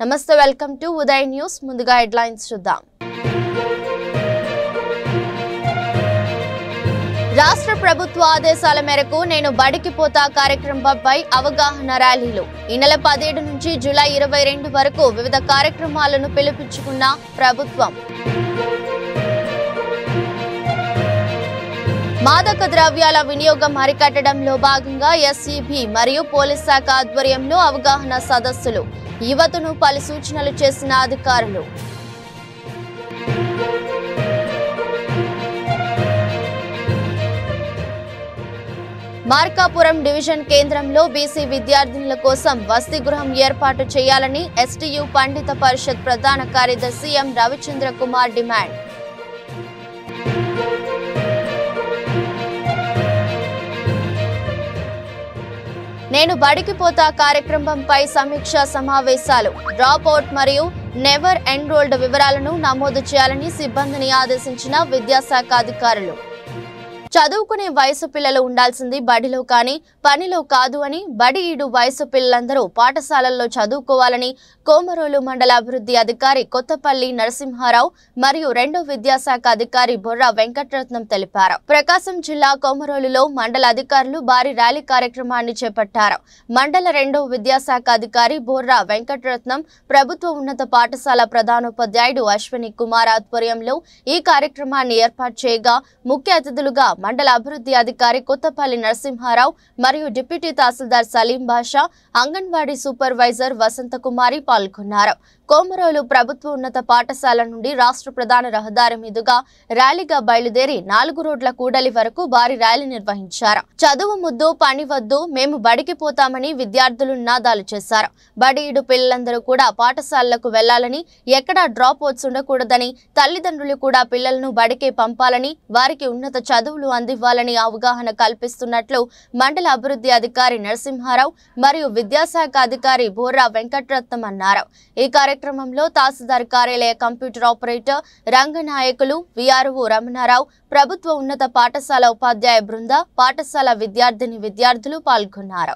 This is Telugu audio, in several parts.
నమస్తే వెల్కమ్ టు ఉదయ్ న్యూస్ ముందుగా హెడ్లైన్స్ చూద్దాం రాష్ట్ర ప్రభుత్వ ఆదేశాల మేరకు నేను బడికి పోతా కార్యక్రమంపై అవగాహన ర్యాలీలు ఈ నెల పదిహేడు నుంచి జూలై ఇరవై రెండు వరకు వివిధ కార్యక్రమాలను పిలుపుచ్చుకున్న ప్రభుత్వం మాదక ద్రవ్యాల వినియోగం అరికట్టడంలో భాగంగా ఎస్ఈబి మరియు పోలీస్ శాఖ ఆధ్వర్యంలో అవగాహన సదస్సులు యువతను పలు సూచనలు చేసిన అధికారులు మార్కాపురం డివిజన్ కేంద్రంలో బీసీ విద్యార్థినుల కోసం వసతి గృహం ఏర్పాటు చేయాలని ఎస్టీయు పండిత పరిషత్ ప్రధాన కార్యదర్శి ఎం రవిచంద్ర కుమార్ డిమాండ్ నేను బడికి పోతా కార్యక్రమంపై సమీక్ష సమావేశాలు డ్రాప్ అవుట్ మరియు నెవర్ ఎన్రోల్డ్ వివరాలను నమోదు చేయాలని సిబ్బందిని ఆదేశించిన విద్యాశాఖ అధికారులు చదువుకునే వయసు పిల్లలు ఉండాల్సింది బడిలో కానీ పనిలో కాదు అని బడి ఈడు వయసు పిల్లలందరూ పాఠశాలల్లో చదువుకోవాలని కోమరోలు మండల అభివృద్ధి అధికారి కొత్తపల్లి నరసింహారావు మరియు రెండో విద్యాశాఖ అధికారి బొర్రా వెంకటరత్నం తెలిపారు ప్రకాశం జిల్లా కోమరోలులో మండల అధికారులు భారీ ర్యాలీ కార్యక్రమాన్ని చేపట్టారు మండల రెండో విద్యాశాఖ అధికారి బొర్రా వెంకటరత్నం ప్రభుత్వ ఉన్నత పాఠశాల ప్రధానోపాధ్యాయుడు అశ్విని కుమార్ ఆధ్వర్యంలో ఈ కార్యక్రమాన్ని ఏర్పాటు చేయగా ముఖ్య అతిథులుగా మండల అభివృద్ధి అధికారి కొత్తపల్లి నరసింహారావు మరియు డిప్యూటీ తహసీల్దార్ సలీం బాషా అంగన్వాడీ సూపర్వైజర్ వసంత కుమారి పాల్గొన్నారు కోమరోలు ప్రభుత్వ ఉన్నత పాఠశాల నుండి రాష్ట్ర ప్రధాన రహదారి మీదుగా ర్యాలీగా బయలుదేరి నాలుగు రోడ్ల కూడలి వరకు భారీ ర్యాలీ నిర్వహించారు చదువు ముద్దు పని వద్దు మేము బడికి పోతామని విద్యార్థులు నినాదాలు చేశారు బడిఈడు పిల్లలందరూ కూడా పాఠశాలలకు వెళ్లాలని ఎక్కడా డ్రాప్ అవుట్స్ ఉండకూడదని తల్లిదండ్రులు కూడా పిల్లలను బడికే పంపాలని వారికి ఉన్నత చదువులు అందివ్వాలని అవగాహన కల్పిస్తున్నట్లు మండల అభివృద్ధి అధికారి నరసింహారావు మరియు విద్యాశాఖ అధికారి బోర్రా వెంకటరత్నం అన్నారు ఈ కార్యక్రమంలో తహసీల్దార్ కార్యాలయ computer operator Ranganayakulu VRO Ramanarao ప్రభుత్వ ఉన్నత పాఠశాల ఉపాధ్యాయ బృంద పాఠశాల విద్యార్థిని విద్యార్థులు పాల్గొన్నారు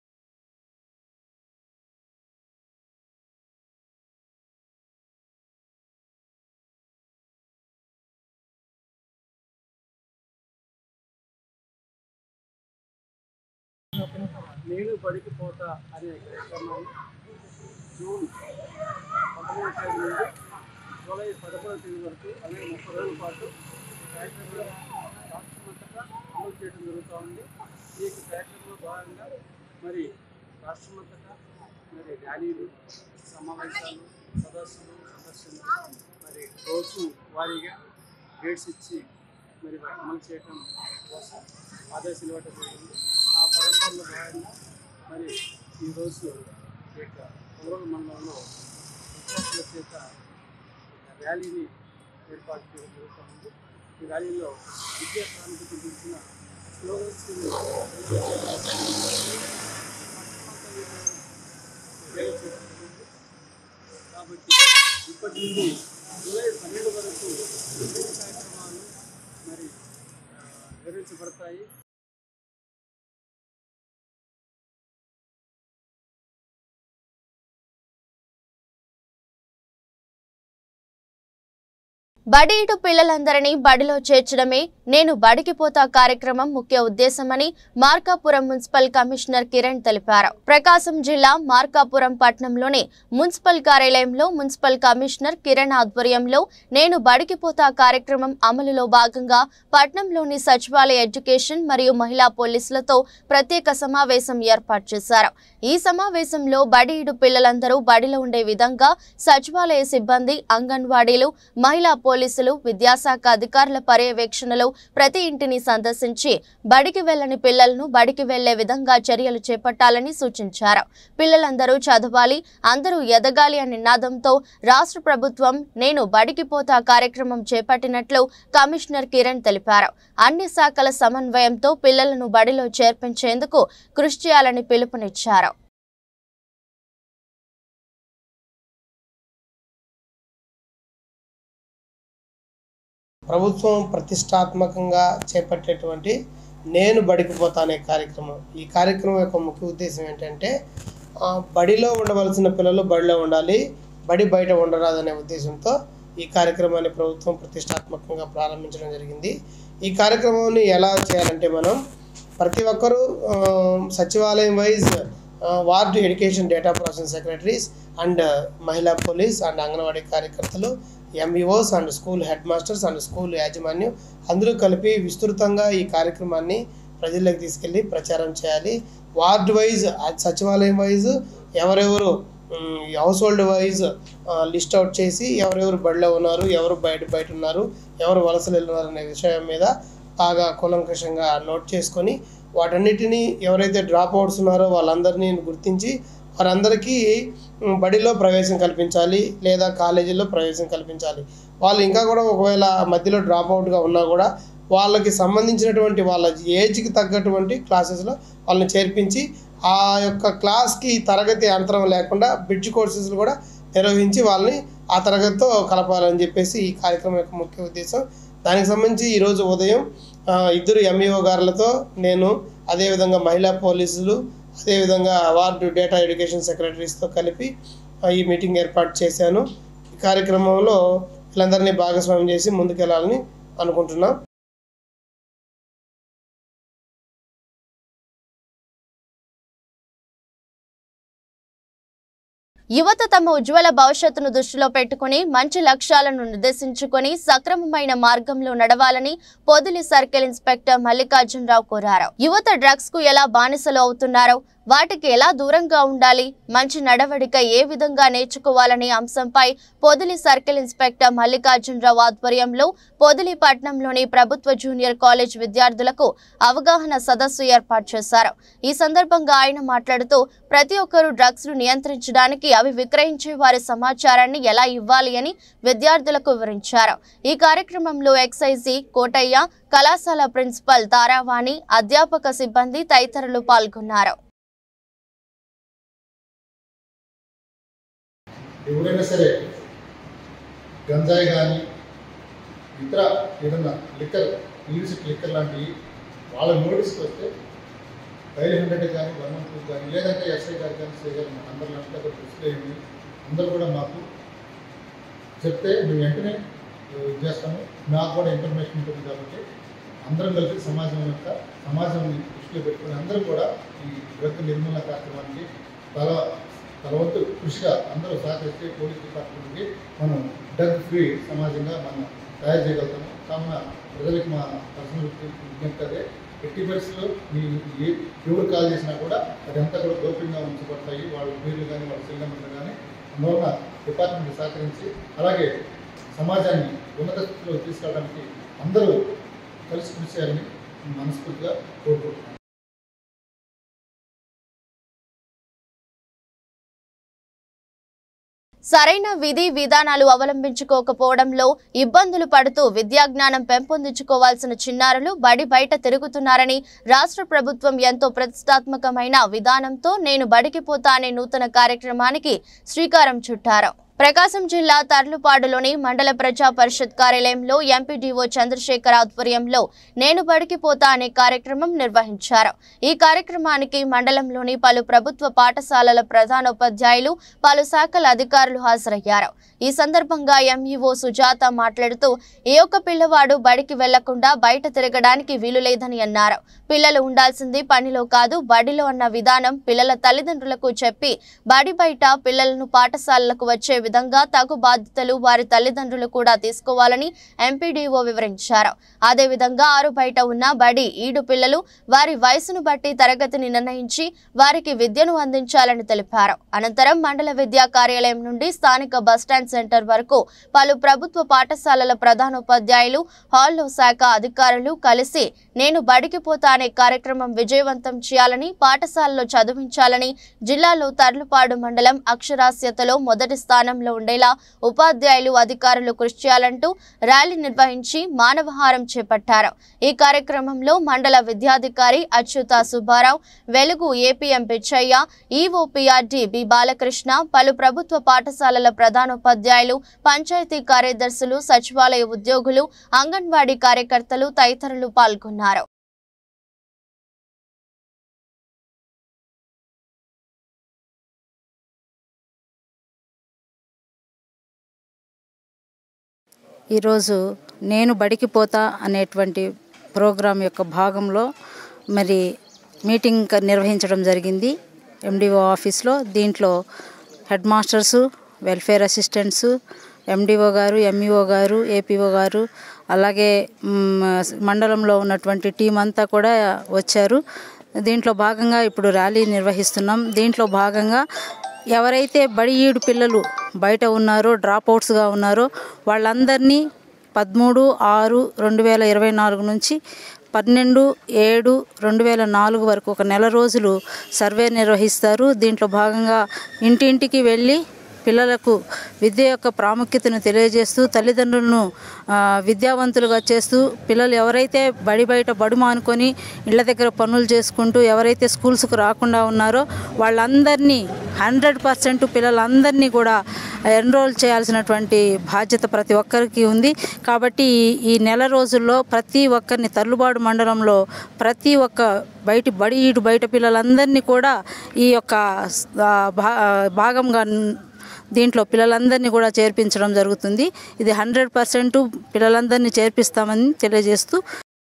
నేను బడికి పోతా అనే కార్యక్రమాన్ని జూన్ పంతొమ్మిదవ తేదీ నుండి జూలై పదకొండవ తేదీ వరకు అలాగే ముప్పై రోజుల పాటు కార్యక్రమం రాష్ట్రమంతటా అమలు చేయడం జరుగుతూ ఉంది ఈ యొక్క కార్యక్రమంలో భాగంగా మరి రాష్ట్రమంతటా మరి ర్యాలీలు సమావేశాలు సదస్సులు సదస్సులు మరి రోజు వారీగా డేట్స్ ఇచ్చి మరి వాటిని అమలు చేయడం కోసం ఆదేశాలు ఇవ్వటం జరిగింది ఆ పరంపరలో భాగంగా మరి ఈరోజు ఈ యొక్క పౌరుల మండలంలో విద్యార్థుల చేత ఒక ర్యాలీని ఏర్పాటు చేయడం జరుగుతుంది ఈ ర్యాలీలో విద్యా ప్రాంతానికి గురించిన స్లోగన్స్ కాబట్టి ఇప్పటి నుండి జూలై పన్నెండు వరకు వివిధ కార్యక్రమాలు మరి ఆ, నిర్వహించబడతాయి బడిఈడు పిల్లలందరినీ బడిలో చేర్చడమే నేను బడికి పోతా కార్యక్రమం ముఖ్య ఉద్దేశమని మార్కాపురం మున్సిపల్ కమిషనర్ కిరణ్ తెలిపారు ప్రకాశం జిల్లా మార్కాపురం పట్టణంలోని మున్సిపల్ కార్యాలయంలో మున్సిపల్ కమిషనర్ కిరణ్ ఆధ్వర్యంలో నేను బడికి పోతా కార్యక్రమం అమలులో భాగంగా పట్నంలోని సచివాలయ ఎడ్యుకేషన్ మరియు మహిళా పోలీసులతో ప్రత్యేక సమావేశం ఏర్పాటు చేశారు ఈ సమావేశంలో బడిఈడు పిల్లలందరూ బడిలో ఉండే విధంగా సచివాలయ సిబ్బంది అంగన్వాడీలు మహిళా పోలీసులు విద్యాశాఖ అధికారుల పర్యవేక్షణలో ప్రతి ఇంటిని సందర్శించి బడికి వెళ్లని పిల్లలను బడికి వెళ్లే విధంగా చర్యలు చేపట్టాలని సూచించారు పిల్లలందరూ చదవాలి అందరూ ఎదగాలి అనే నినాదంతో రాష్ట్ర ప్రభుత్వం నేను బడికి పోతా కార్యక్రమం చేపట్టినట్లు కమిషనర్ కిరణ్ తెలిపారు అన్ని శాఖల సమన్వయంతో పిల్లలను బడిలో చేర్పించేందుకు కృషి చేయాలని పిలుపునిచ్చారు ప్రభుత్వం ప్రతిష్టాత్మకంగా చేపట్టేటువంటి నేను బడికి పోతా అనే కార్యక్రమం ఈ కార్యక్రమం యొక్క ముఖ్య ఉద్దేశం ఏంటంటే ఆ, బడిలో ఉండవలసిన పిల్లలు బడిలో ఉండాలి బడి బయట ఉండరాదనే ఉద్దేశంతో ఈ కార్యక్రమాన్ని ప్రభుత్వం ప్రతిష్టాత్మకంగా ప్రారంభించడం జరిగింది ఈ కార్యక్రమాన్ని ఎలా చేయాలంటే మనం ప్రతి ఒక్కరూ ఆ, సచివాలయం wise ward education data processing secretaries and మహిళా పోలీస్ అండ్ అంగన్వాడీ కార్యకర్తలు MEOs and school headmasters and school యాజమాన్యం అందరూ కలిపి విస్తృతంగా ఈ కార్యక్రమాన్ని ప్రజల్లోకి తీసుకెళ్ళి ప్రచారం చేయాలి వార్డ్ వైజ్ సచివాలయం వైజ్ ఎవరెవరు household wise list out చేసి ఎవరెవరు బడిలో ఉన్నారు ఎవరు బయట బయట ఉన్నారు ఎవరు వలసలు వెళ్ళున్నారు అనే విషయం మీద బాగా కూలంకషంగా నోట్ చేసుకొని వాటన్నిటిని ఎవరైతే డ్రాప్ అవుట్స్ ఉన్నారో వాళ్ళందరినీ గుర్తించి వారందరికీ ఉమ్, బడిలో ప్రవేశం కల్పించాలి లేదా కాలేజీల్లో ప్రవేశం కల్పించాలి వాళ్ళు ఇంకా కూడా ఒకవేళ మధ్యలో డ్రాప్ అవుట్గా ఉన్నా కూడా వాళ్ళకి సంబంధించినటువంటి వాళ్ళ ఏజ్కి తగ్గటువంటి క్లాసెస్లో వాళ్ళని చేర్పించి ఆ యొక్క క్లాస్కి తరగతి అంతరం లేకుండా బ్రిడ్జ్ కోర్సెస్ కూడా నిర్వహించి వాళ్ళని ఆ తరగతితో కలపాలని చెప్పేసి ఈ కార్యక్రమం యొక్క ముఖ్య ఉద్దేశం దానికి సంబంధించి ఈరోజు ఉదయం ఆ, ఇద్దరు ఎంఈఓ గారులతో నేను అదేవిధంగా మహిళా పోలీసులు అదేవిధంగా వార్డు డేటా ఎడ్యుకేషన్ సెక్రటరీస్తో కలిపి ఆ, ఈ మీటింగ్ ఏర్పాటు చేశాను ఈ కార్యక్రమంలో వీళ్ళందరినీ భాగస్వామ్యం చేసి ముందుకెళ్ళాలని అనుకుంటున్నాం యువత తమ ఉజ్వల భవిష్యత్తును దృష్టిలో పెట్టుకుని మంచి లక్ష్యాలను నిర్దేశించుకొని సక్రమమైన మార్గంలో నడవాలని పొదిలి సర్కిల్ ఇన్స్పెక్టర్ మల్లికార్జునరావు కోరారు యువత డ్రగ్స్ కు ఎలా బానిసలు అవుతున్నారో వాటికి ఎలా దూరంగా ఉండాలి మంచి నడవడిక ఏ విధంగా నేర్చుకోవాలనే అంశంపై పొదిలి సర్కిల్ ఇన్స్పెక్టర్ మల్లికార్జునరావు ఆధ్వర్యంలో పొదిలి పట్నంలోని ప్రభుత్వ జూనియర్ కాలేజ్ విద్యార్థులకు అవగాహన సదస్సు ఏర్పాటు చేశారు ఈ సందర్భంగా ఆయన మాట్లాడుతూ ప్రతి ఒక్కరూ డ్రగ్స్ ను నియంత్రించడానికి అవి విక్రయించే వారి సమాచారాన్ని ఎలా ఇవ్వాలి అని విద్యార్థులకు వివరించారు ఈ కార్యక్రమంలో ఎక్సైజీ కోటయ్య కళాశాల ప్రిన్సిపల్ తారావాణి అధ్యాపక సిబ్బంది తదితరులు పాల్గొన్నారు ఎవరైనా సరే గంజాయి కానీ ఇతర ఏదన్నా లిక్కర్ ఇల్లిసిట్ లిక్కర్ లాంటివి వాళ్ళ నోటీస్కి వస్తే ఫైవ్ హండ్రెడ్ కానీ వన్ వన్ టూ కానీ లేదంటే ఎస్ఐ గారు కానీ సిఐ గారు మన అందరిలో అంటే అక్కడ తీసుకెళ్ళి అందరూ కూడా మాకు చెప్తే మేము వెంటనే ఆ, ఇది చేస్తాము నాకు కూడా ఇన్ఫర్మేషన్ ఉంటుంది కాబట్టి అందరం కలిసి సమాజం యొక్క సమాజం దృష్టిలో పెట్టుకుని అందరూ కూడా ఈ డ్రగ్ నిర్మూలన కార్యక్రమానికి తల తలవంతు కృషిగా అందరూ సహకరిస్తే పోలీస్ డిపార్ట్మెంట్కి మనం డ్రగ్ ఫ్రీ సమాజంగా మనం తయారు చేయగలుగుతాము కావున ప్రజలకు మా పర్సనల్ విజ్ఞప్తి అదే ఎట్టి పరిస్థితుల్లో మీ ఏ ఎవరు కాల్ చేసినా కూడా అదంతా కూడా గోప్యంగా ఉంచబడతాయి వాళ్ళ పేర్లు కానీ వాళ్ళ సెల్ నెంబర్లు కానీ అందువలన డిపార్ట్మెంట్ సహకరించి అలాగే సమాజాన్ని ఉన్నత స్థితిలో తీసుకెళ్ళడానికి అందరూ కలిసి కృషి చేయాలని మనస్ఫూర్తిగా కోరుకుంటున్నాను సరైన విధి విధానాలు అవలంబించుకోకపోవడంలో ఇబ్బందులు పడుతూ విద్యాజ్ఞానం పెంపొందించుకోవాల్సిన చిన్నారులు బడి బయట తిరుగుతున్నారని రాష్ట్ర ప్రభుత్వం ఎంతో ప్రతిష్టాత్మకమైన విధానంతో నేను బడికి పోతా అనే నూతన కార్యక్రమానికి శ్రీకారం చుట్టారు ప్రకాశం జిల్లా తర్లుపాడులోని మండల ప్రజా పరిషత్ కార్యాలయంలో ఎంపీడీఓ చంద్రశేఖర్ ఆధ్వర్యంలో నేను బడికి పోతా అనే కార్యక్రమం నిర్వహించారు ఈ కార్యక్రమానికి మండలంలోని పలు ప్రభుత్వ పాఠశాలల ప్రధానోపాధ్యాయులు పలు శాఖల అధికారులు హాజరయ్యారు ఈ సందర్భంగా ఎంఈఓ సుజాత మాట్లాడుతూ ఏ ఒక్క పిల్లవాడు బడికి వెళ్లకుండా బయట తిరగడానికి వీలు లేదని అన్నారు పిల్లలు ఉండాల్సింది పనిలో కాదు బడిలో అన్న విధానం పిల్లల తల్లిదండ్రులకు చెప్పి బడి బయట పిల్లలను పాఠశాలలకు వచ్చే విధంగా తగు బాధ్యతలు వారి తల్లిదండ్రులు కూడా తీసుకోవాలని ఎంపీడీఓ వివరించారు అదేవిధంగా ఆరు బయట ఉన్న బడి ఈడు పిల్లలు వారి వయసును బట్టి తరగతిని నిర్ణయించి వారికి విద్యను అందించాలని తెలిపారు అనంతరం మండల విద్యా కార్యాలయం నుండి స్థానిక బస్టాండ్ సెంటర్ వరకు పలు ప్రభుత్వ పాఠశాలల ప్రధానోపాధ్యాయులు హాల్లో శాఖ అధికారులు కలిసి నేను బడికి పోతా అనే కార్యక్రమం విజయవంతం చేయాలని పాఠశాలలో చదివించాలని జిల్లాలో తర్లుపాడు మండలం అక్షరాస్యతలో మొదటి స్థానంలో ఉండేలా ఉపాధ్యాయులు అధికారులు కృషి చేయాలంటూ ర్యాలీ నిర్వహించి మానవహారం చేపట్టారు ఈ కార్యక్రమంలో మండల విద్యాధికారి Achyutha Subbarao Velugu APM Pichaiah EOPRD B Balakrishna పలు ప్రభుత్వ పాఠశాలల ప్రధానోపాధ్యాయులు పంచాయతీ కార్యదర్శులు సచివాలయ ఉద్యోగులు అంగన్వాడీ కార్యకర్తలు తదితరులు పాల్గొన్నారు ఈరోజు నేను బడికి పోతా అనేటువంటి ప్రోగ్రాం యొక్క భాగంలో మరి మీటింగ్ క- నిర్వహించడం జరిగింది ఎండిఓ ఆఫీస్లో దీంట్లో headmasters welfare assistants MDO garu MEO garu APO garu అలాగే మ్, మండలంలో ఉన్నటువంటి టీం అంతా కూడా వచ్చారు దీంట్లో భాగంగా ఇప్పుడు ర్యాలీ నిర్వహిస్తున్నాం దీంట్లో భాగంగా ఎవరైతే బడి ఈడు పిల్లలు బయట ఉన్నారో డ్రాప్ అవుట్స్గా ఉన్నారో వాళ్ళందరినీ పదమూడు ఆరు రెండు వేల ఇరవై నాలుగు నుంచి పన్నెండు ఏడు రెండు వేల నాలుగు వరకు ఒక నెల రోజులు సర్వే నిర్వహిస్తారు దీంట్లో భాగంగా ఇంటింటికి వెళ్ళి పిల్లలకు విద్య యొక్క ప్రాముఖ్యతను తెలియజేస్తూ తల్లిదండ్రులను ఆ, విద్యావంతులుగా చేస్తూ పిల్లలు ఎవరైతే బడి బయట బడి మానుకొని ఇళ్ళ దగ్గర పనులు చేసుకుంటూ ఎవరైతే స్కూల్స్కు రాకుండా ఉన్నారో వాళ్ళందరినీ హండ్రెడ్ పర్సెంట్ పిల్లలందరినీ కూడా ఎన్రోల్ చేయాల్సినటువంటి బాధ్యత ప్రతి ఒక్కరికి ఉంది కాబట్టి ఈ- ఈ నెల రోజుల్లో ప్రతి ఒక్కరిని తల్లుబాడు మండలంలో ప్రతి ఒక్క బయటి బడి ఈడు బయట పిల్లలందరినీ కూడా ఈ యొక్క ఆ, భా- భాగంగా దీంట్లో పిల్లలందరినీ కూడా చేర్పించడం జరుగుతుంది ఇది హండ్రెడ్ పర్సెంట్ పిల్లలందరినీ చేర్పిస్తామని తెలియజేస్తూ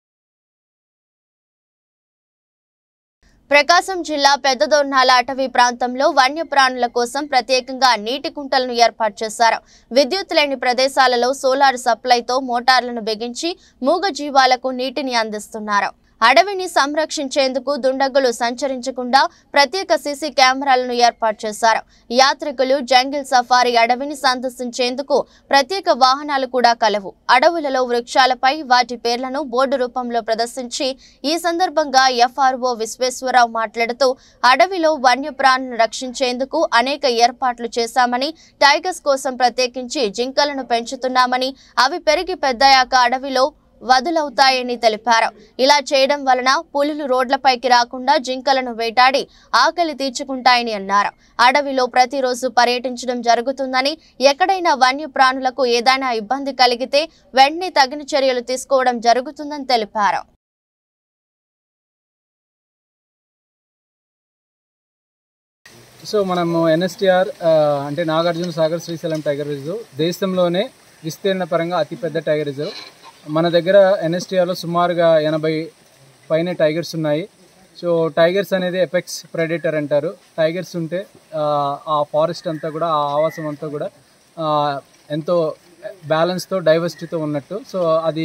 ప్రకాశం జిల్లా పెద్దదొర్నాల అటవీ ప్రాంతంలో వన్యప్రాణుల కోసం ప్రత్యేకంగా నీటి కుంటలను ఏర్పాటు చేశారు విద్యుత్ లేని ప్రదేశాలలో సోలార్ సప్లైతో మోటార్లను బిగించి మూగ జీవాలకు నీటిని అందిస్తున్నారు అడవిని సంరక్షించేందుకు దుండగులు సంచరించకుండా ప్రత్యేక సీసీ కెమెరాలను ఏర్పాటు చేశారు యాత్రికులు జంగిల్ సఫారీ అడవిని సందర్శించేందుకు ప్రత్యేక వాహనాలు కూడా కలవు అడవులలో వృక్షాలపై వాటి పేర్లను బోర్డు రూపంలో ప్రదర్శించి ఈ సందర్భంగా ఎఫ్ఆర్ఓ విశ్వేశ్వరరావు మాట్లాడుతూ అడవిలో వన్యప్రాణులను రక్షించేందుకు అనేక ఏర్పాట్లు చేశామని టైగర్స్ కోసం ప్రత్యేకించి జింకలను పెంచుతున్నామని అవి పెరిగి పెద్దయాక అడవిలో వదులవుతాయని తెలిపారు ఇలా చేయడం వలన పులులు రోడ్లపైకి రాకుండా జింకలను వేటాడి ఆకలి తీర్చుకుంటాయని అన్నారు అడవిలో ప్రతిరోజు పర్యటించడం జరుగుతుందని ఎక్కడైనా వన్యప్రాణులకు ఏదైనా ఇబ్బంది కలిగితే వెంటనే తగిన చర్యలు తీసుకోవడం జరుగుతుందని తెలిపారు సో మనము ఎన్ఎస్టిఆర్ అంటే నాగార్జున సాగర్ శ్రీశైలం టైగర్ రిజర్వ్ దేశంలోనే విస్తీర్ణ పరంగా అతిపెద్ద టైగర్ రిజర్వ్ మన దగ్గర ఎన్ఎస్టిఆర్లో సుమారుగా ఎనభై పైన టైగర్స్ ఉన్నాయి సో టైగర్స్ అనేది ఎపెక్స్ ప్రెడేటర్ అంటారు టైగర్స్ ఉంటే ఆ, ఆ ఫారెస్ట్ అంతా కూడా ఆ ఆవాసం అంతా కూడా ఆ, ఎంతో బ్యాలెన్స్తో డైవర్సిటీతో ఉన్నట్టు సో అది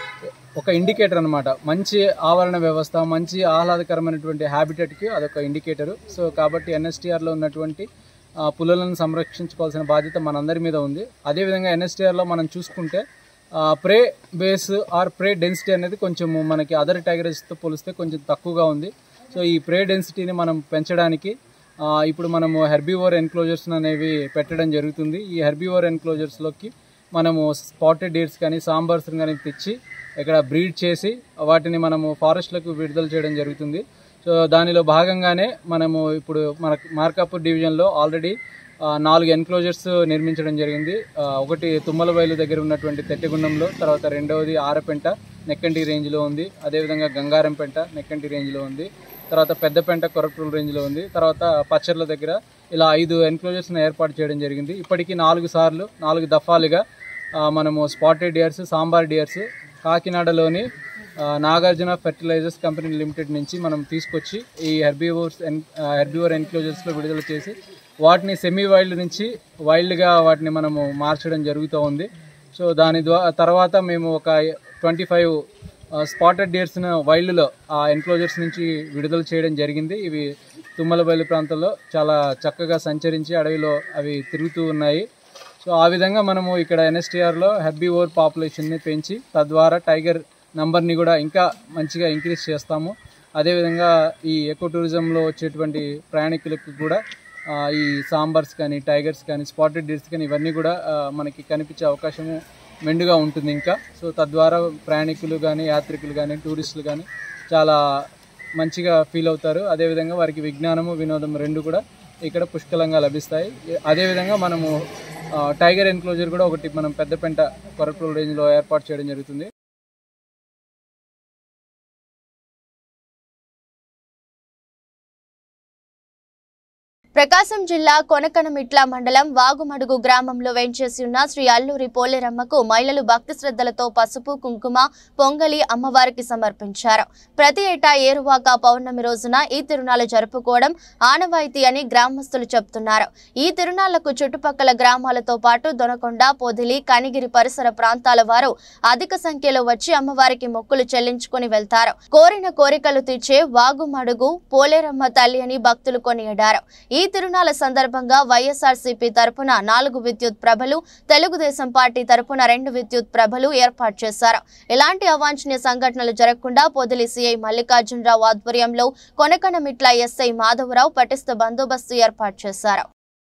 ఒక ఇండికేటర్ అనమాట మంచి ఆవరణ వ్యవస్థ మంచి ఆహ్లాదకరమైనటువంటి హ్యాబిటెట్కి అదొక ఇండికేటర్ సో కాబట్టి ఎన్ఎస్టీఆర్లో ఉన్నటువంటి ఆ, పులులను సంరక్షించుకోవాల్సిన బాధ్యత మనందరి మీద ఉంది అదేవిధంగా ఎన్ఎస్టీఆర్లో మనం చూసుకుంటే prey base or prey density అనేది కొంచెం మనకి అదర్ టైగర్స్తో పోలిస్తే కొంచెం తక్కువగా ఉంది సో ఈ ప్రే డెన్సిటీని మనం పెంచడానికి ఆ, ఇప్పుడు మనము హెర్బివోర్ ఎన్క్లోజర్స్ అనేవి పెట్టడం జరుగుతుంది ఈ హెర్బివోర్ ఎన్క్లోజర్స్లోకి మనము స్పాటెడ్ డీర్స్ కానీ సాంబార్స్ కానీ తెచ్చి ఇక్కడ బ్రీడ్ చేసి వాటిని మనము ఫారెస్ట్లకు విడుదల చేయడం జరుగుతుంది సో దానిలో భాగంగానే మనము ఇప్పుడు మన మార్కాపూర్ డివిజన్లో ఆల్రెడీ ఆ, నాలుగు ఎన్క్లోజర్స్ నిర్మించడం జరిగింది ఆ, ఒకటి తుమ్మలబయలు దగ్గర ఉన్నటువంటి తెట్టెగుండంలో తర్వాత రెండవది ఆరపెంట నెక్కంటి రేంజ్లో ఉంది అదేవిధంగా గంగారంపెంట నెక్కంటి రేంజ్లో ఉంది తర్వాత పెద్దపెంట కొరటూరు రేంజ్లో ఉంది తర్వాత పచ్చర్ల దగ్గర ఇలా ఐదు ఎన్క్లోజర్స్ని ఏర్పాటు చేయడం జరిగింది ఇప్పటికీ నాలుగు సార్లు నాలుగు దఫాలుగా ఆ, మనము స్పాటెడ్ డియర్స్ సాంబార్ డియర్స్ కాకినాడలోని ఆ, నాగార్జున ఫెర్టిలైజర్స్ కంపెనీ లిమిటెడ్ నుంచి మనం తీసుకొచ్చి ఈ హెర్బివోర్స్ ఎన్ హెర్బివోర్ ఎన్క్లోజర్స్లో విడుదల చేసి వాటిని సెమీ వైల్డ్ నుంచి వైల్డ్గా వాటిని మనము మార్చడం జరుగుతూ ఉంది సో దాని ద్వారా తర్వాత మేము ఒక ట్వంటీ ఫైవ్ స్పాటెడ్ డియర్స్ను వైల్డ్లో ఆ ఎన్క్లోజర్స్ నుంచి విడుదల చేయడం జరిగింది ఇవి తుమ్మలబయలు ప్రాంతంలో చాలా చక్కగా సంచరించి అడవిలో అవి తిరుగుతూ ఉన్నాయి సో ఆ విధంగా మనము ఇక్కడ ఎన్ఎస్టీఆర్లో హెర్బివోర్ పాపులేషన్ని పెంచి తద్వారా టైగర్ నంబర్ని కూడా ఇంకా మంచిగా ఇంక్రీజ్ చేస్తాము అదేవిధంగా ఈ ఎకో టూరిజంలో వచ్చేటువంటి ప్రయాణికులకు కూడా ఆ, ఈ సాంబార్స్ కానీ టైగర్స్ కానీ స్పాటెడ్ డీర్స్ కానీ ఇవన్నీ కూడా ఆ, మనకి కనిపించే అవకాశము మెండుగా ఉంటుంది ఇంకా సో తద్వారా ప్రయాణికులు కానీ యాత్రికులు కానీ టూరిస్టులు కానీ చాలా మంచిగా ఫీల్ అవుతారు అదేవిధంగా వారికి విజ్ఞానము వినోదం రెండు కూడా ఇక్కడ పుష్కలంగా లభిస్తాయి అదేవిధంగా మనము ఆ, టైగర్ ఎన్క్లోజర్ కూడా ఒకటి మనం పెద్దపెంట కొరటూరు రేంజ్లో ఏర్పాటు చేయడం జరుగుతుంది ప్రకాశం జిల్లా కొనకనమిట్ల మండలం వాగుమడుగు గ్రామంలో వేంచేసి ఉన్న శ్రీ అల్లూరి పోలేరమ్మకు మహిళలు భక్తి శ్రద్ధలతో పసుపు కుంకుమ పొంగలి అమ్మవారికి సమర్పించారు ప్రతి ఏటా ఏరువాక పౌర్ణమి రోజున ఈ తిరునాళ్లు జరుపుకోవడం ఆనవాయితీ అని గ్రామస్తులు చెబుతున్నారు ఈ తిరునాళ్లకు చుట్టుపక్కల గ్రామాలతో పాటు దొనకొండ పొదిలి కనిగిరి పరిసర ప్రాంతాల వారు అధిక సంఖ్యలో వచ్చి అమ్మవారికి మొక్కులు చెల్లించుకుని వెళ్తారు కోరిన కోరికలు తీర్చే వాగుమడుగు పోలేరమ్మ తల్లి అని భక్తులు కొనియాడారు ఈ తిరునాళ్ల సందర్భంగా వైఎస్ఆర్సీపీ తరపున నాలుగు విద్యుత్ ప్రభలు తెలుగుదేశం పార్టీ తరపున రెండు విద్యుత్ ప్రభలు ఏర్పాటు చేశారు ఇలాంటి అవాంఛనీయ సంఘటనలు జరగకుండా పొదిలి సీఐ మల్లికార్జునరావు ఆధ్వర్యంలో కొనకనమిట్ల ఎస్ఐ మాధవరావు పటిష్ట బందోబస్తు ఏర్పాటు చేశారు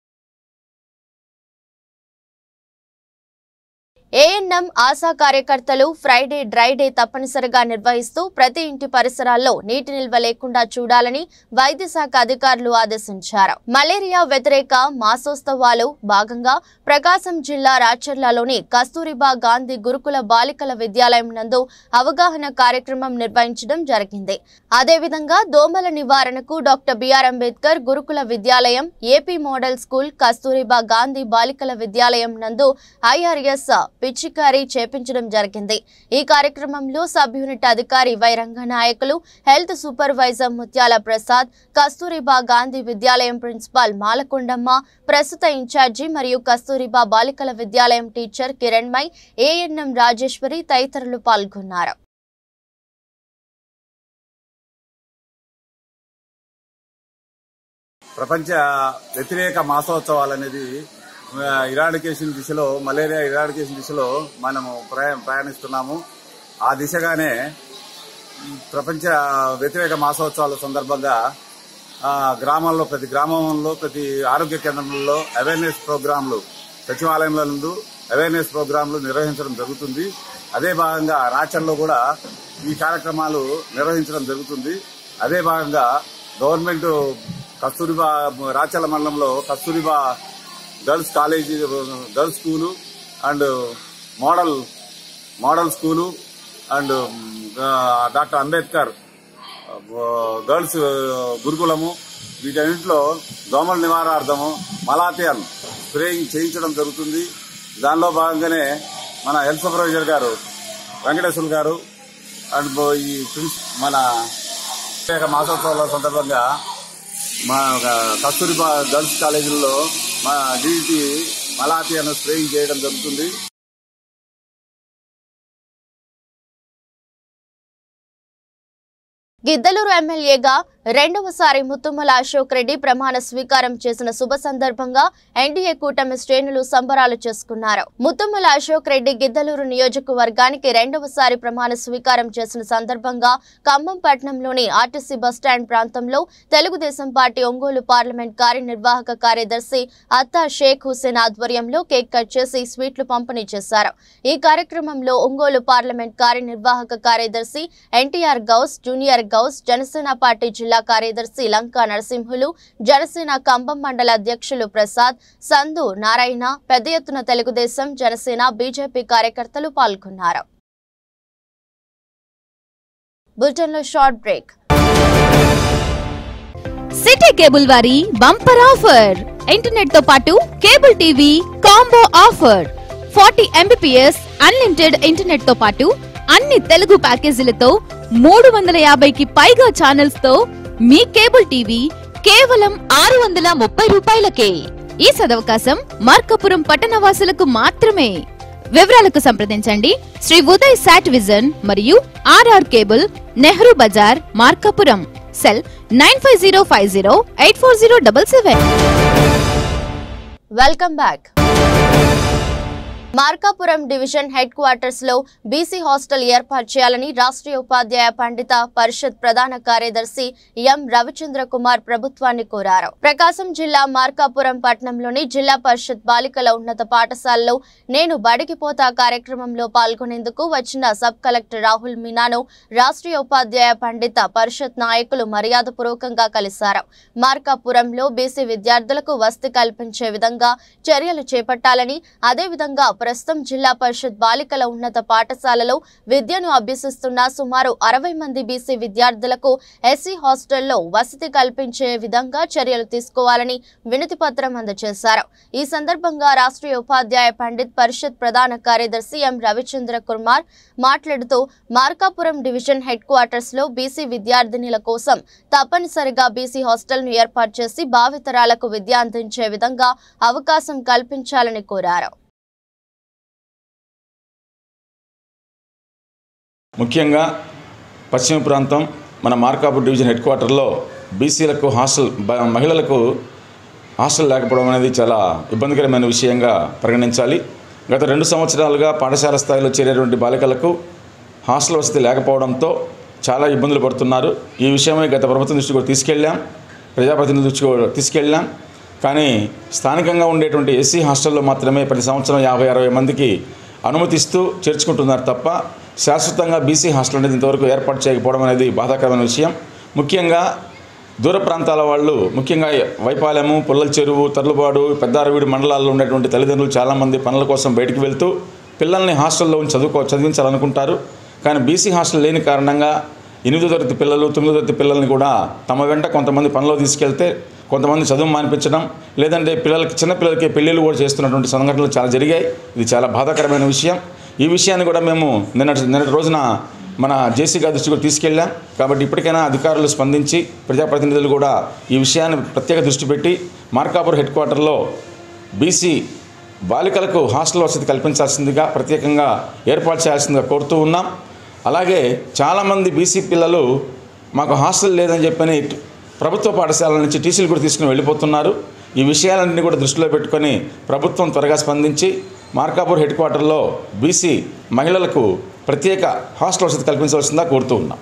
ఏఎన్ఎం ఆశా కార్యకర్తలు ఫ్రైడే డ్రై డే తప్పనిసరిగా నిర్వహిస్తూ ప్రతి ఇంటి పరిసరాల్లో నీటి నిల్వ లేకుండా చూడాలని వైద్య శాఖ అధికారులు ఆదేశించారు మలేరియా వ్యతిరేక మాసోత్సవాలు భాగంగా ప్రకాశం జిల్లా రాచర్లలోని కస్తూరిబా గాంధీ గురుకుల బాలికల విద్యాలయం నందు అవగాహన కార్యక్రమం నిర్వహించడం జరిగింది అదేవిధంగా దోమల నివారణకు డాక్టర్ బిఆర్ అంబేద్కర్ గురుకుల విద్యాలయం AP model school Kasturba Gandhi బాలికల విద్యాలయం నందు ఐఆర్ఎస్ పిచ్చికారీ చేపించడం జరిగింది ఈ కార్యక్రమంలో సబ్ యూనిట్ అధికారి Y Ranganayakulu health supervisor Muthyala Prasad Kasturba Gandhi విద్యాలయం ప్రిన్సిపాల్ మాలకొండమ్మ ప్రస్తుత ఇన్ఛార్జి మరియు కస్తూరిబా బాలికల విద్యాలయం టీచర్ కిరణ్మయ్ ఏఎన్ఎం రాజేశ్వరి తదితరులు పాల్గొన్నారు ప్రపంచ వ్యతిరేక మాసోత్సవాలు అనేది ఆ, ఇరాడికేషన్ దిశలో మలేరియా ఇరాడికేషన్ దిశలో మనము ప్రయా- ప్రయాణిస్తున్నాము ఆ దిశగానే ఈ ప్రపంచ వ్యతిరేక మాసోత్సవాల సందర్భంగా ఆ, గ్రామాల్లో ప్రతి గ్రామంలో ప్రతి ఆరోగ్య కేంద్రంలో అవేర్నెస్ ప్రోగ్రాంలు సచివాలయంలో నందు అవేర్నెస్ ప్రోగ్రాంలు నిర్వహించడం జరుగుతుంది అదే భాగంగా రాచర్లో కూడా ఈ కార్యక్రమాలు నిర్వహించడం జరుగుతుంది అదే భాగంగా గవర్నమెంట్ కస్తూరిబా రాచర్ల మండలంలో Kasturba girls college girls school and model model school and ఆ, డాక్టర్ అంబేద్కర్ ఆ, గర్ల్స్ గురుకులము వీటన్నింటిలో దోమల నివారణార్థము మలాథియన్ స్ప్రేయింగ్ చేయించడం జరుగుతుంది దానిలో భాగంగానే మన హెల్త్ సూపర్వైజర్ గారు వెంకటేశ్వర గారు అండ్ బో- ఈ ప్రిన్స్ మన ప్రత్యేక మాసోత్సవాల సందర్భంగా మా కస్తూరిబా గర్ల్స్ కాలేజీల్లో మా డీటీ మలాతి అన్న స్ప్రేయింగ్ చేయడం జరుగుతుంది గిద్దలూరు ఎమ్మెల్యేగా రెండవసారి ముత్తుమ్మల అశోక్ రెడ్డి ప్రమాణ స్వీకారం చేసిన శుభ సందర్భంగా ఎన్డీఏ కూటమి శ్రేణులు సంబరాలు చేసుకున్నారు ముత్తుమ్మల అశోక్ రెడ్డి గిద్దలూరు నియోజకవర్గానికి రెండవసారి ప్రమాణ స్వీకారం చేసిన సందర్భంగా ఖమ్మం పట్టణంలోని ఆర్టీసీ బస్టాండ్ ప్రాంతంలో తెలుగుదేశం పార్టీ ఒంగోలు పార్లమెంట్ కార్యనిర్వాహక కార్యదర్శి అత్తా షేక్ హుసేన్ ఆధ్వర్యంలో కేక్ కట్ చేసి స్వీట్లు పంపిణీ చేశారు ఈ కార్యక్రమంలో ఒంగోలు పార్లమెంట్ కార్యనిర్వాహక కార్యదర్శి NTR Gouse junior Gouse Janasena party జిల్లా కార్యదర్శి లంకా నరసింహులు జనసేన కంబం మండల అధ్యక్షులు ప్రసాద్ సందు నారాయణ పెద్ద ఎత్తున తెలుగుదేశం జనసేన బీజేపీ కార్యకర్తలు పాల్గొన్నారు బులెటిన్లో షార్ట్ బ్రేక్ సిటీ కేబుల్ వారి బంపర్ ఆఫర్ ఇంటర్నెట్ తో పాటు cable TV combo offer forty MBPS unlimited internet తో పాటు అన్ని తెలుగు ప్యాకేజీలతో మూడు వందల యాభైకి పైగా ఛానల్స్ తో మీ కేబుల్ టీవీ కేవలం ఆరు వందల ముప్పై రూపాయలకే ఈ సదవకాశం మార్కాపురం పట్టణవాసులకు మాత్రమే వివరాలకు సంప్రదించండి శ్రీ ఉదయ్ సాట్ విజన్ మరియు RR cable Nehru Bazar Markapuram cell nine five zero five zero eight four zero double seven welcome back Markapuram division headquarters లో బీసీ హాస్టల్ ఏర్పాటు చేయాలని రాష్ట్రీయ ఉపాధ్యాయ పండిత పరిషత్ ప్రధాన కార్యదర్శి ఎం రవిచంద్ర కుమార్ ప్రభుత్వాన్ని కోరారు ప్రకాశం జిల్లా మార్కాపురం పట్టణంలోని జిల్లా పరిషత్ బాలికల ఉన్నత పాఠశాలలో నేను బడికి పోతా కార్యక్రమంలో పాల్గొనేందుకు వచ్చిన సబ్ కలెక్టర్ రాహుల్ మీనాను రాష్ట్రీయ ఉపాధ్యాయ పండిత పరిషత్ నాయకులు మర్యాదపూర్వకంగా కలిశారు మార్కాపురంలో బీసీ విద్యార్థులకు వసతి కల్పించే విధంగా చర్యలు చేపట్టాలని అదేవిధంగా ప్రస్తుతం జిల్లా పరిషత్ బాలికల ఉన్నత పాఠశాలలో విద్యను అభ్యసిస్తున్న సుమారు అరవై మంది బీసీ విద్యార్థులకు ఎస్సీ హాస్టల్లో వసతి కల్పించే విధంగా చర్యలు తీసుకోవాలని వినతి పత్రం అందజేశారు ఈ సందర్భంగా రాష్ట్రీయ ఉపాధ్యాయ పండిత్ పరిషత్ ప్రధాన కార్యదర్శి ఎం రవిచంద్ర కుమార్ మాట్లాడుతూ మార్కాపురం డివిజన్ హెడ్ క్వార్టర్స్ లో బీసీ విద్యార్థినుల కోసం తప్పనిసరిగా బీసీ హాస్టల్ ను ఏర్పాటు చేసి భావితరాలకు విద్య అందించే విధంగా అవకాశం కల్పించాలని కోరారు ముఖ్యంగా పశ్చిమ ప్రాంతం మన మార్కాపూర్ డివిజన్ హెడ్ క్వార్టర్లో బీసీలకు హాస్టల్ బ- మహిళలకు హాస్టల్ లేకపోవడం అనేది చాలా ఇబ్బందికరమైన విషయంగా పరిగణించాలి గత రెండు సంవత్సరాలుగా పాఠశాల స్థాయిలో చేరేటువంటి బాలికలకు హాస్టల్ వసతి లేకపోవడంతో చాలా ఇబ్బందులు పడుతున్నారు ఈ విషయమై గత ప్రభుత్వం దృష్టికి కూడా తీసుకెళ్ళాం ప్రజాప్రతినిధుల దృష్టికి కూడా తీసుకెళ్ళాం కానీ స్థానికంగా ఉండేటువంటి ఎస్సీ హాస్టల్లో మాత్రమే ప్రతి సంవత్సరం యాభై అరవై మందికి అనుమతిస్తూ చేర్చుకుంటున్నారు తప్ప శాశ్వతంగా బీసీ హాస్టల్ అనేది ఇంతవరకు ఏర్పాటు చేయకపోవడం అనేది బాధాకరమైన విషయం ముఖ్యంగా దూర ప్రాంతాల వాళ్ళు ముఖ్యంగా వైపాలెము పుల్లల చెరువు తర్లుబాడు పెద్దారవీడు మండలాల్లో ఉండేటువంటి తల్లిదండ్రులు చాలామంది పనుల కోసం బయటికి వెళ్తూ పిల్లల్ని హాస్టల్లో ఉంచి చదువుకో చదివించాలనుకుంటారు కానీ బీసీ హాస్టల్ లేని కారణంగా ఎనిమిదో తరగతి పిల్లలు తొమ్మిదో తరగతి పిల్లల్ని కూడా తమ వెంట కొంతమంది పనిలో తీసుకెళ్తే కొంతమంది చదువు మానిపించడం లేదంటే పిల్లలకి చిన్న పిల్లలకి పెళ్ళిళ్ళు కూడా చేస్తున్నటువంటి సంఘటనలు చాలా జరిగాయి ఇది చాలా బాధాకరమైన విషయం ఈ విషయాన్ని కూడా మేము నిన్నటి నిన్నటి రోజున మన జేసీ గారి దృష్టికి కూడా తీసుకెళ్ళాం కాబట్టి ఇప్పటికైనా అధికారులు స్పందించి ప్రజాప్రతినిధులు కూడా ఈ విషయాన్ని ప్రత్యేక దృష్టి పెట్టి మార్కాపూర్ హెడ్ క్వార్టర్లో బీసీ బాలికలకు హాస్టల్ వసతి కల్పించాల్సిందిగా ప్రత్యేకంగా ఏర్పాటు చేయాల్సిందిగా కోరుతూ ఉన్నాం అలాగే చాలామంది బీసీ పిల్లలు మాకు హాస్టల్ లేదని చెప్పని ప్రభుత్వ పాఠశాలల నుంచి టీసీలు కూడా తీసుకుని వెళ్ళిపోతున్నారు ఈ విషయాలన్నింటినీ కూడా దృష్టిలో పెట్టుకొని ప్రభుత్వం త్వరగా స్పందించి మార్కాపూర్ హెడ్ క్వార్టర్లో బీసీ మహిళలకు ప్రత్యేక హాస్టల్ వసతి కల్పించవలసిందిగా కోరుతూ ఉన్నాం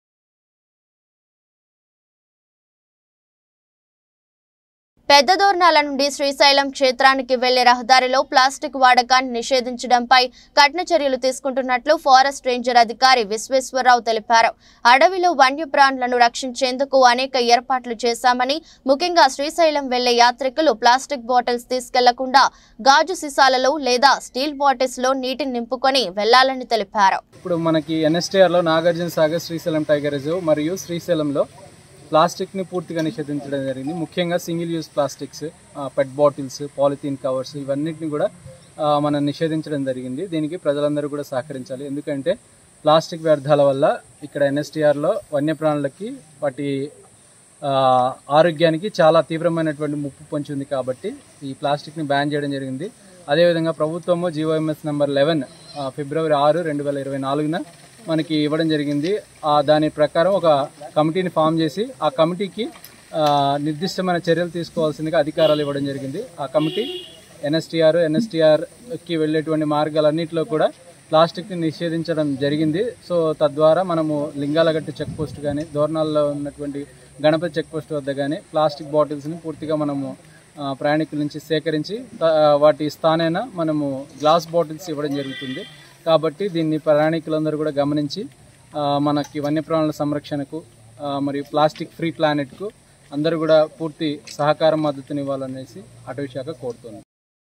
పెద్ద దోర్నాల నుండి శ్రీశైలం క్షేత్రానికి వెళ్లే రహదారిలో ప్లాస్టిక్ వాడకాన్ని నిషేధించడంపై కఠిన చర్యలు తీసుకుంటున్నట్లు ఫారెస్ట్ రేంజర్ అధికారి విశ్వేశ్వరరావు తెలిపారు అడవిలో వన్యప్రాణులను రక్షించేందుకు అనేక ఏర్పాట్లు చేశామని ముఖ్యంగా శ్రీశైలం వెళ్లే యాత్రికులు ప్లాస్టిక్ బాటిల్స్ తీసుకెళ్లకుండా గాజు సీసాలలో లేదా స్టీల్ బాటిల్స్ లో నీటిని నింపుకొని వెళ్లాలని తెలిపారు ఇప్పుడు మనకి ఎన్ఎస్టీఆర్లో నాగార్జున సాగర్ శ్రీశైలం టైగర్ రిజర్వ్ మరియు శ్రీశైలంలో ప్లాస్టిక్ని పూర్తిగా నిషేధించడం జరిగింది ముఖ్యంగా single use plastics PET bottles polythene covers ఇవన్నిటిని కూడా ఆ, మనం నిషేధించడం జరిగింది దీనికి ప్రజలందరూ కూడా సహకరించాలి ఎందుకంటే ప్లాస్టిక్ వ్యర్థాల వల్ల ఇక్కడ ఎన్ఎస్టీఆర్లో వన్యప్రాణులకి వాటి ఆ, ఆరోగ్యానికి చాలా తీవ్రమైనటువంటి ముప్పు పొంచి ఉంది కాబట్టి ఈ ప్లాస్టిక్ని బ్యాన్ చేయడం జరిగింది అదేవిధంగా ప్రభుత్వము జీవోఎంఎస్ నెంబర్ లెవెన్ ఫిబ్రవరి ఆరు రెండు వేల ఇరవై నాలుగున మనకి ఇవ్వడం జరిగింది ఆ దాని ప్రకారం ఒక కమిటీని ఫామ్ చేసి ఆ కమిటీకి ఆ, నిర్దిష్టమైన చర్యలు తీసుకోవాల్సిందిగా అధికారాలు ఇవ్వడం జరిగింది ఆ కమిటీ ఎన్ఎస్టీఆర్ ఎన్ఎస్టీఆర్కి వెళ్ళేటువంటి మార్గాలన్నింటిలో కూడా ప్లాస్టిక్ని నిషేధించడం జరిగింది సో తద్వారా మనము లింగాలగట్టు చెక్ పోస్ట్ కానీ దోర్నాల్లో ఉన్నటువంటి గణపతి చెక్ పోస్ట్ వద్ద కానీ ప్లాస్టిక్ బాటిల్స్ని పూర్తిగా మనము ఆ, ప్రయాణికుల నుంచి సేకరించి త- వాటి స్థానైన మనము గ్లాస్ బాటిల్స్ ఇవ్వడం జరుగుతుంది కాబట్టి దీన్ని ప్రయాణికులందరూ కూడా గమనించి ఆ, మనకి వన్యప్రాణుల సంరక్షణకు ఆ, మరియు ప్లాస్టిక్ ఫ్రీ ప్లానెట్కు అందరూ కూడా పూర్తి సహకారం మద్దతునివ్వాలనేసి అటవీ శాఖ కోరుతుంది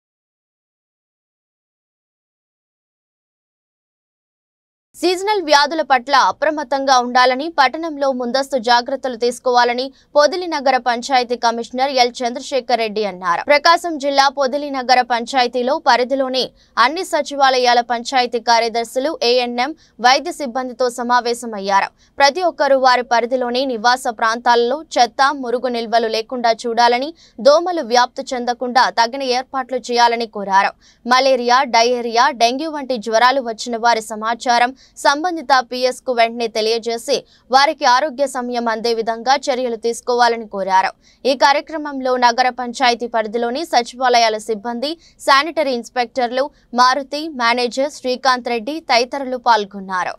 సీజనల్ వ్యాధుల పట్ల అప్రమత్తంగా ఉండాలని పట్టణంలో ముందస్తు జాగ్రత్తలు తీసుకోవాలని పొదిలి నగర పంచాయతీ కమిషనర్ ఎల్ చంద్రశేఖర్ రెడ్డి అన్నారు ప్రకాశం జిల్లా పొదిలి నగర పంచాయతీలో పరిధిలోని అన్ని సచివాలయాల పంచాయతీ కార్యదర్శులు ఏఎన్ఎం వైద్య సిబ్బందితో సమావేశమయ్యారు ప్రతి ఒక్కరూ వారి పరిధిలోని నివాస ప్రాంతాలలో చెత్త మురుగు నిల్వలు లేకుండా చూడాలని దోమలు వ్యాప్తి చెందకుండా తగిన ఏర్పాట్లు చేయాలని కోరారు మలేరియా డయేరియా డెంగ్యూ వంటి జ్వరాలు వచ్చిన వారి సమాచారం సంబంధిత పిఎస్ కు వెంటనే తెలియజేసి వారికి ఆరోగ్య సమయం అందే విధంగా చర్యలు తీసుకోవాలని కోరారు ఈ కార్యక్రమంలో నగర పంచాయతీ పరిధిలోని సచివాలయాల సిబ్బంది శానిటరీ ఇన్స్పెక్టర్లు మారుతి మేనేజర్ శ్రీకాంత్ రెడ్డి తదితరులు పాల్గొన్నారు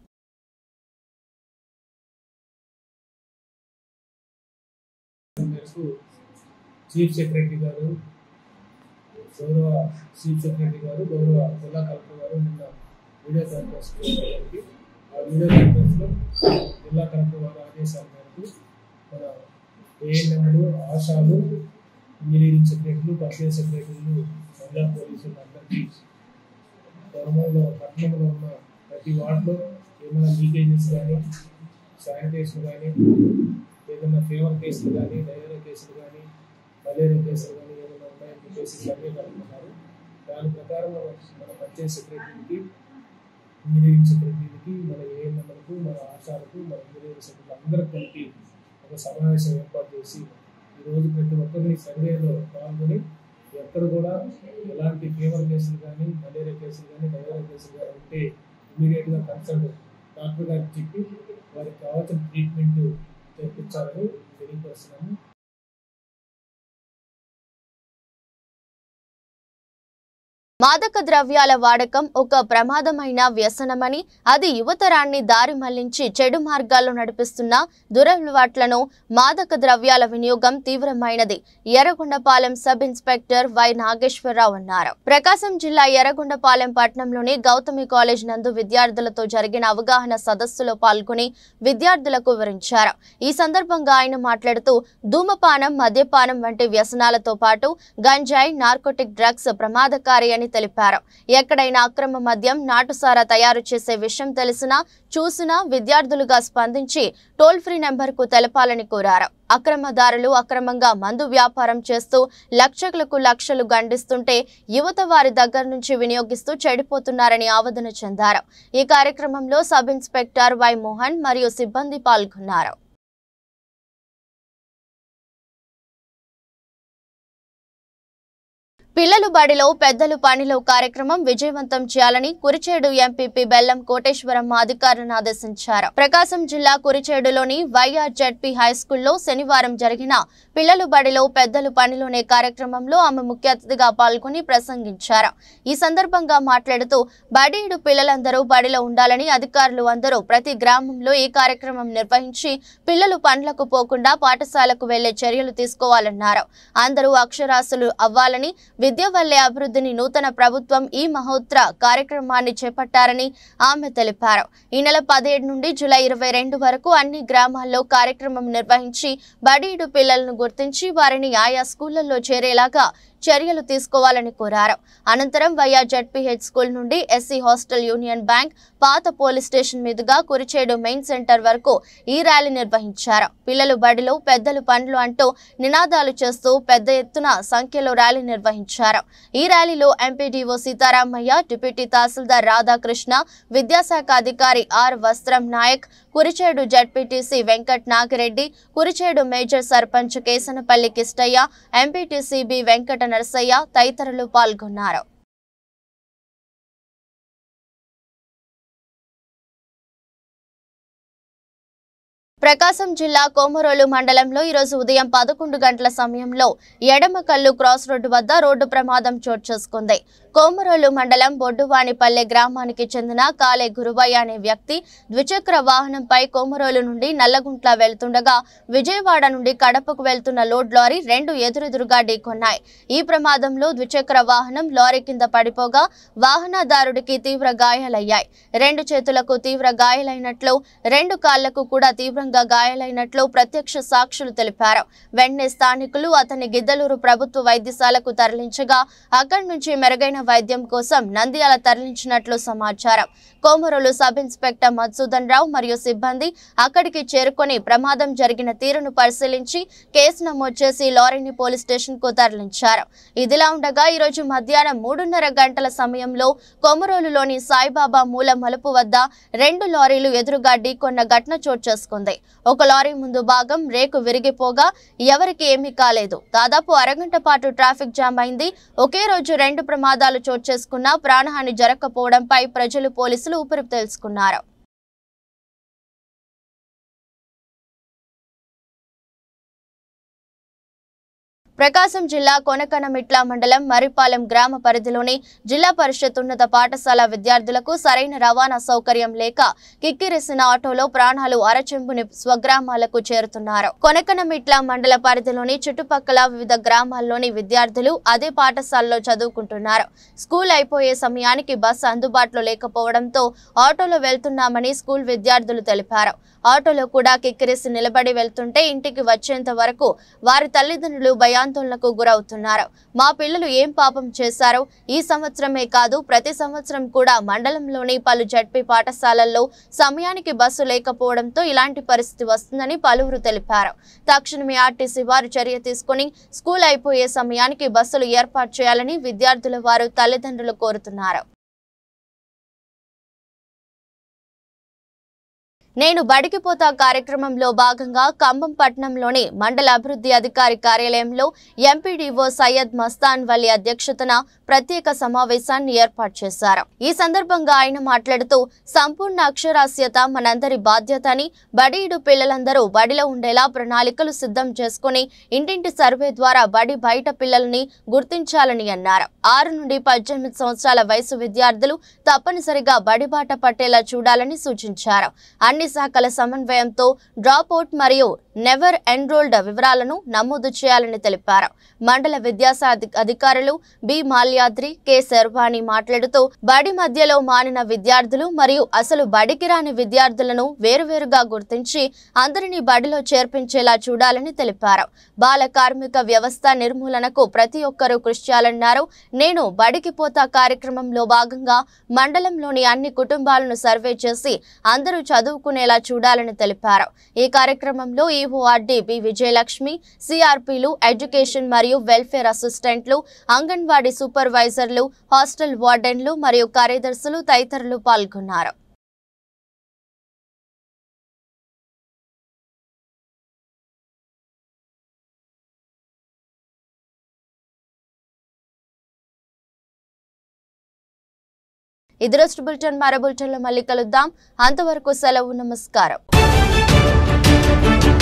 మేరకు చీఫ్ సెక్రటరీ గారు గౌరవ చీఫ్ సెక్రటరీ గారు గౌరవ జిల్లా కలెక్టర్ గారు నిన్న వీడియో కాన్ఫరెన్స్ జరిగింది ఆ వీడియో కాన్ఫరెన్స్లో జిల్లా కలెక్టర్ వారి ఆదేశాల మేరకు మన ఏఎన్ఎంలు ఆశాలు ఇంజనీరింగ్ సెక్రటరీలు పంచాయత్ సెక్రటరీలు మహిళా పోలీసులు అందరికీ ధర్మంలో పట్టణంలో ఉన్న ప్రతి వార్డులో ఏమైనా లీకేజెస్ కానీ శానిటేషన్ కానీ ఏదైనా ఫీవర్ కేసులు కానీ డయేరియా కేసులు కానీ మలేరియా కేసులు కానీ ఏమైనా ఉన్నాయని చెప్పేసి సర్వే కనుక్కున్నారు దాని ప్రకారం మన పంచాయత్ సెక్రటరీకి ఇంజనీరింగ్ సెక్రటరీకి మన ఏఎన్ఎంలకు మన ఆశాలకు మన ఇంజనీరింగ్ సెక్రటరీ అందరూ కలిపి ఒక సమావేశం ఏర్పాటు చేసి ఈరోజు ప్రతి ఒక్కరిని సర్వేలో పాల్గొని ఎక్కడ కూడా ఎలాంటి ఫీవర్ కేసులు కానీ మలేరియా కేసులు కానీ డయేరియా కేసులు కానీ ఉంటే ఇమీడియట్గా కన్సల్ట్ డాక్టర్ గారికి చెప్పి వారికి కావాల్సిన ట్రీట్మెంట్ చేయించాలని తెలియపరుస్తున్నాము మాదక ద్రవ్యాల వాడకం ఒక ప్రమాదమైన వ్యసనమని అది యువతరాన్ని దారి మళ్లించి చెడు మార్గాల్లో నడిపిస్తున్న దురలవాట్లను మాదక ద్రవ్యాల వినియోగం తీవ్రమైనది Yerragondapalem sub inspector Y Nageswararao అన్నారు ప్రకాశం జిల్లా ఎర్రగొండపాలెం పట్టణంలోని గౌతమి కాలేజ్ నందు విద్యార్థులతో జరిగిన అవగాహన సదస్సులో పాల్గొని విద్యార్థులకు వివరించారు ఈ సందర్భంగా ఆయన మాట్లాడుతూ ధూమపానం మద్యపానం వంటి వ్యసనాలతో పాటు గంజాయి నార్కోటిక్ డ్రగ్స్ ప్రమాదకారి అని తెలిపారు ఎక్కడైనా అక్రమ మద్యం నాటుసారా తయారు చేసే విషయం తెలిసినా చూసినా విద్యార్థులుగా స్పందించి టోల్ ఫ్రీ నెంబర్కు తెలపాలని కోరారు అక్రమదారులు అక్రమంగా మందు వ్యాపారం చేస్తూ లక్షలకు లక్షలు గండిస్తుంటే యువత వారి దగ్గర నుంచి వినియోగిస్తూ చెడిపోతున్నారని ఆవేదన చెందారు ఈ కార్యక్రమంలో సబ్ ఇన్స్పెక్టర్ వై మోహన్ మరియు సిబ్బంది పాల్గొన్నారు పిల్లలు బడిలో పెద్దలు పనిలో కార్యక్రమం విజయవంతం చేయాలని కురిచేడు ఎంపీపీ బెల్లం కోటేశ్వరం అధికారులను ఆదేశించారు ప్రకాశం జిల్లా కురిచేడులోని వైఆర్ జెడ్పీ హై స్కూల్లో శనివారం జరిగిన పిల్లలు బడిలో పెద్దలు పనిలోనే కార్యక్రమంలో ఆమె ముఖ్య అతిథిగా పాల్గొని ప్రసంగించారు ఈ సందర్భంగా మాట్లాడుతూ బడీడు పిల్లలందరూ బడిలో ఉండాలని అధికారులు అందరూ ప్రతి గ్రామంలో ఈ కార్యక్రమం నిర్వహించి పిల్లలు పండ్లకు పోకుండా పాఠశాలకు వెళ్లే చర్యలు తీసుకోవాలన్నారు అందరూ అక్షరాస్యులు అవ్వాలని విద్య వల్లే అభివృద్ధిని నూతన ప్రభుత్వం ఈ మహోత్ర కార్యక్రమాన్ని చేపట్టారని ఆమె తెలిపారు ఈ నెల పదిహేడు నుండి జూలై ఇరవై రెండు వరకు అన్ని గ్రామాల్లో కార్యక్రమం నిర్వహించి బడీడు పిల్లలను గుర్తించి వారిని ఆయా స్కూళ్లలో చేరేలాగా చర్యలు తీసుకోవాలని కోరారు అనంతరం వైఆర్ జడ్పీహెచ్ స్కూల్ నుండి ఎస్సీ హాస్టల్ యూనియన్ బ్యాంక్ పాత పోలీస్ స్టేషన్ మీదుగా కురిచేడు మెయిన్ సెంటర్ వరకు ఈ ర్యాలీ నిర్వహించారు పిల్లలు బడిలో పెద్దలు పండ్లు అంటూ నినాదాలు చేస్తూ పెద్ద ఎత్తున సంఖ్యలో ర్యాలీ నిర్వహించారు ఈ ర్యాలీలో ఎంపీడీఓ సీతారామయ్య డిప్యూటీ తహసీల్దార్ రాధాకృష్ణ విద్యాశాఖ అధికారి R Vastram Nayak Kurichedu ZPTC Venkat Nagireddy Kurichedu major sarpanch Kesanapalli Kistaiah MPTC B Venkata Narasaiah తదితరులు పాల్గొన్నారు ప్రకాశం జిల్లా కోమరోలు మండలంలో ఈరోజు ఉదయం పదకొండు గంటల సమయంలో ఎడమకల్లు క్రాస్ రోడ్డు వద్ద రోడ్డు ప్రమాదం చోటు చేసుకుంది కోమరోలు మండలం బొడ్డువానిపల్లె గ్రామానికి చెందిన కాలే గురువయ్య అనే వ్యక్తి ద్విచక్ర వాహనంపై కోమరోలు నుండి నల్లగుంట్ల వెళ్తుండగా విజయవాడ నుండి కడపకు వెళ్తున్న లోడ్ లారీ రెండు ఎదురెదురుగా ఢీకొన్నాయి ఈ ప్రమాదంలో ద్విచక్ర వాహనం లారీ కింద పడిపోగా వాహనదారుడికి తీవ్ర గాయాలయ్యాయి రెండు చేతులకు తీవ్ర గాయాలైనట్లు రెండు కాళ్లకు కూడా తీవ్రంగా గాయాలైనట్లు ప్రత్యక్ష సాక్షులు తెలిపారు వెంటనే స్థానికులు అతన్ని గిద్దలూరు ప్రభుత్వ వైద్యశాలకు తరలించగా అక్కడి నుంచి మెరుగైన వైద్యం కోసం నంద్యాల తరలించినట్లు సమాచారం కోమరులు సబ్ ఇన్స్పెక్టర్ మధుసూదన్ రావు మరియు సిబ్బంది అక్కడికి చేరుకొని ప్రమాదం జరిగిన తీరును పరిశీలించి కేసు నమోదు చేసి లారీని పోలీస్ స్టేషన్ కు తరలించారు ఇదిలా ఉండగా ఈరోజు మధ్యాహ్నం మూడున్నర గంటల సమయంలో కొమరోలులోని సాయిబాబా మూల మలుపు వద్ద రెండు లారీలు ఎదురుగా ఢీకొన్న ఘటన చోటు చేసుకుంది ఒక లారీ ముందు భాగం రేకు విరిగిపోగా ఎవరికి ఏమీ కాలేదు దాదాపు అరగంట పాటు ట్రాఫిక్ జామ్ అయింది ఒకే రోజు రెండు ప్రమాదాలు చోటు చేసుకున్నా ప్రాణహాని జరగకపోవడంపై ప్రజలు పోలీసులు ఊపిరి తెలుసుకున్నారు ప్రకాశం జిల్లా కొనకనమిట్ల మండలం మరిపాలెం గ్రామ పరిధిలోని జిల్లా పరిషత్ ఉన్నత పాఠశాల విద్యార్థులకు సరైన రవాణా సౌకర్యం లేక కిక్కిరిసిన ఆటోలో ప్రాణాలు అరచెంపుని స్వగ్రామాలకు చేరుతున్నారు కొనకనమిట్ల మండల పరిధిలోని చుట్టుపక్కల వివిధ గ్రామాల్లోని విద్యార్థులు అదే పాఠశాలలో చదువుకుంటున్నారు స్కూల్ అయిపోయే సమయానికి బస్సు అందుబాటులో లేకపోవడంతో ఆటోలో వెళ్తున్నామని స్కూల్ విద్యార్థులు తెలిపారు ఆటోలో కూడా కిక్కిరిసి నిలబడి వెళ్తుంటే ఇంటికి వచ్చేంత వరకు వారి తల్లిదండ్రులు భయాందోళన ఆందోళనకు గురవుతున్నారు మా పిల్లలు ఏం పాపం చేశారో ఈ సంవత్సరమే కాదు ప్రతి సంవత్సరం కూడా మండలంలోని పలు జడ్పీ పాఠశాలల్లో సమయానికి బస్సు లేకపోవడంతో ఇలాంటి పరిస్థితి వస్తుందని పలువురు తెలిపారు తక్షణమే ఆర్టీసీ వారు చర్య తీసుకుని స్కూల్ అయిపోయే సమయానికి బస్సులు ఏర్పాటు చేయాలని విద్యార్థుల వారు తల్లిదండ్రులు కోరుతున్నారు నేను బడికి పోతా కార్యక్రమంలో భాగంగా ఖమ్మం పట్టణంలోని మండల అభివృద్ధి అధికారి కార్యాలయంలో ఎంపీడీఓ సయ్యద్ మస్తాన్ వలి అధ్యక్షతన ప్రత్యేక సమావేశాన్ని ఏర్పాటు చేశారు ఈ సందర్భంగా ఆయన మాట్లాడుతూ సంపూర్ణ అక్షరాస్యత మనందరి బాధ్యత అని బడియుడు పిల్లలందరూ బడిలో ఉండేలా ప్రణాళికలు సిద్ధం చేసుకుని ఇంటింటి సర్వే ద్వారా బడి బయట పిల్లల్ని గుర్తించాలని అన్నారు ఆరు నుండి పద్దెనిమిది సంవత్సరాల వయసు విద్యార్థులు తప్పనిసరిగా బడిబాట పట్టేలా చూడాలని సూచించారు అన్ని శాఖల సమన్వయంతో డ్రాప్ అవుట్ మరియు నెవర్ ఎన్రోల్డ్ వివరాలను నమోదు చేయాలని తెలిపారు మండల విద్యాశాఖ అధికారులు బి మాల్యాద్రి కె శర్వాణి మాట్లాడుతూ బడి మధ్యలో మానిన విద్యార్థులు మరియు అసలు బడికి రాని విద్యార్థులను వేరువేరుగా గుర్తించి అందరినీ బడిలో చేర్పించేలా చూడాలని తెలిపారు బాల కార్మిక వ్యవస్థ నిర్మూలనకు ప్రతి ఒక్కరూ కృషి చేయాలన్నారు నేను బడికి పోతా కార్యక్రమంలో భాగంగా మండలంలోని అన్ని కుటుంబాలను సర్వే చేసి అందరూ చదువుకునేలా చూడాలని తెలిపారు ఈ కార్యక్రమంలో ఈఓఆర్డి బి విజయలక్ష్మి సిఆర్పిలు ఎడ్యుకేషన్ మరియు వెల్ఫేర్ అసిస్టెంట్లు అంగన్వాడీ సూపర్వైజర్లు హాస్టల్ వార్డెన్లు మరియు కార్యదర్శులు తదితరులు పాల్గొన్నారు ఇది రోజు బులెటిన్ మరో బులెటిన్లో మళ్ళీ కలుద్దాం అంతవరకు సెలవు నమస్కారం